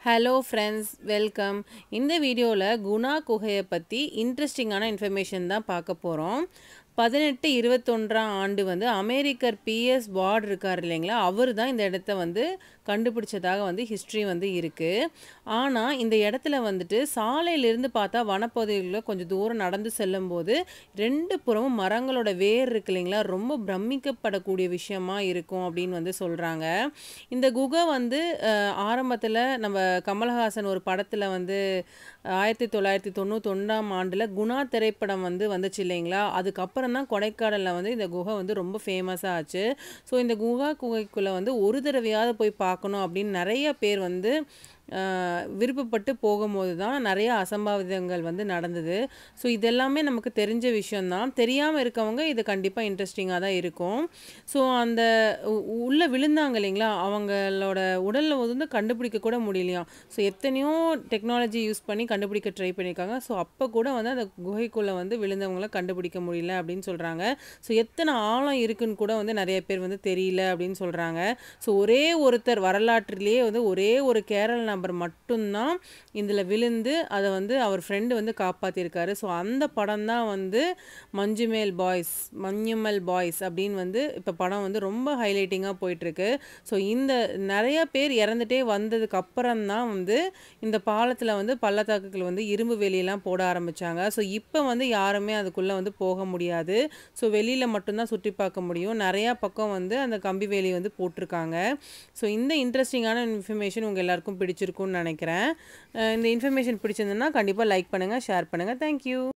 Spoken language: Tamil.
ஹலோ ஃப்ரெண்ட்ஸ் வெல்கம் இந்த வீடியோவில் குணா குகையை பற்றி இன்ட்ரெஸ்டிங்கான இன்ஃபர்மேஷன் தான் பார்க்க போகிறோம் பதினெட்டு இருபத்தொன்றாம் ஆண்டு வந்து அமெரிக்கர் பிஎஸ் வார்டு இருக்கார் இல்லைங்களா அவர் தான் இந்த இடத்த வந்து கண்டுபிடிச்சதாக வந்து ஹிஸ்ட்ரி வந்து இருக்குது ஆனால் இந்த இடத்துல வந்துட்டு சாலையிலிருந்து பார்த்தா வனப்பகுதிகளில் கொஞ்சம் தூரம் நடந்து செல்லும்போது ரெண்டு புறமும் மரங்களோட வேர் இருக்கு இல்லைங்களா ரொம்ப பிரமிக்கப்படக்கூடிய விஷயமா இருக்கும் அப்படின்னு வந்து சொல்கிறாங்க இந்த குகை வந்து ஆரம்பத்தில் நம்ம கமலஹாசன் ஒரு படத்தில் வந்து ஆயிரத்தி தொள்ளாயிரத்தி தொண்ணூத்தொன்னாம் ஆண்டில் குணா திரைப்படம் வந்து வந்துச்சு இல்லைங்களா அதுக்கப்புறம் தான் கொடைக்கானலில் வந்து இந்த குகை வந்து ரொம்ப ஃபேமஸாக ஆச்சு ஸோ இந்த குகா குகைக்குள்ளே வந்து ஒரு தடவையாவது போய் பார்க்கணும் அப்படின்னு நிறைய பேர் வந்து விருப்பப்பட்டு போகும்போது தான் நிறைய அசம்பாவிதங்கள் வந்து நடந்தது ஸோ இதெல்லாமே நமக்கு தெரிஞ்ச விஷயந்தான் தெரியாமல் இருக்கவங்க இது கண்டிப்பாக இன்ட்ரெஸ்டிங்காக தான் இருக்கும் ஸோ அந்த உள்ளே விழுந்தாங்க இல்லைங்களா அவங்களோட உடலில் வந்து கண்டுபிடிக்க கூட முடியலையாம் ஸோ எத்தனையோ டெக்னாலஜி யூஸ் பண்ணி கண்டுபிடிக்க ட்ரை பண்ணியிருக்காங்க ஸோ அப்போ கூட வந்து அந்த குகைக்குள்ளே வந்து விழுந்தவங்கள கண்டுபிடிக்க முடியல அப்படின்னு சொல்கிறாங்க ஸோ எத்தனை ஆழம் இருக்குன்னு கூட வந்து நிறைய பேர் வந்து தெரியல அப்படின்னு சொல்கிறாங்க ஸோ ஒரே ஒருத்தர் வரலாற்றிலேயே வந்து ஒரே ஒரு கேரள நபர் மட்டும்தான் இதில் விழுந்து அதை வந்து அவர் ஃப்ரெண்டு வந்து காப்பாற்றிருக்காரு ஸோ அந்த படம் தான் வந்து மஞ்சுமேல் பாய்ஸ் மஞ்சுமல் பாய்ஸ் அப்படின்னு வந்து இப்போ படம் வந்து ரொம்ப ஹைலைட்டிங்காக போயிட்டுருக்கு ஸோ இந்த நிறைய பேர் இறந்துட்டே வந்ததுக்கு அப்புறம் தான் வந்து இந்த பாலத்தில் வந்து பள்ளத்தாக்குகள் வந்து இரும்பு வேலியெல்லாம் போட ஆரம்பித்தாங்க ஸோ இப்போ வந்து யாருமே அதுக்குள்ளே வந்து போக முடியாது ஸோ வெளியில் மட்டும்தான் சுற்றி பார்க்க முடியும் நிறையா பக்கம் வந்து அந்த கம்பி வேலி வந்து போட்டிருக்காங்க ஸோ இந்த இன்ட்ரெஸ்டிங்கான இன்ஃபர்மேஷன் உங்கள் எல்லாருக்கும் பிடிச்சிருக்கும்னு நினைக்கிறேன் இந்த இன்ஃபர்மேஷன் பிடிச்சிருந்ததுன்னா கண்டிப்பாக லைக் பண்ணுங்கள் ஷேர் பண்ணுங்கள் தேங்க்யூ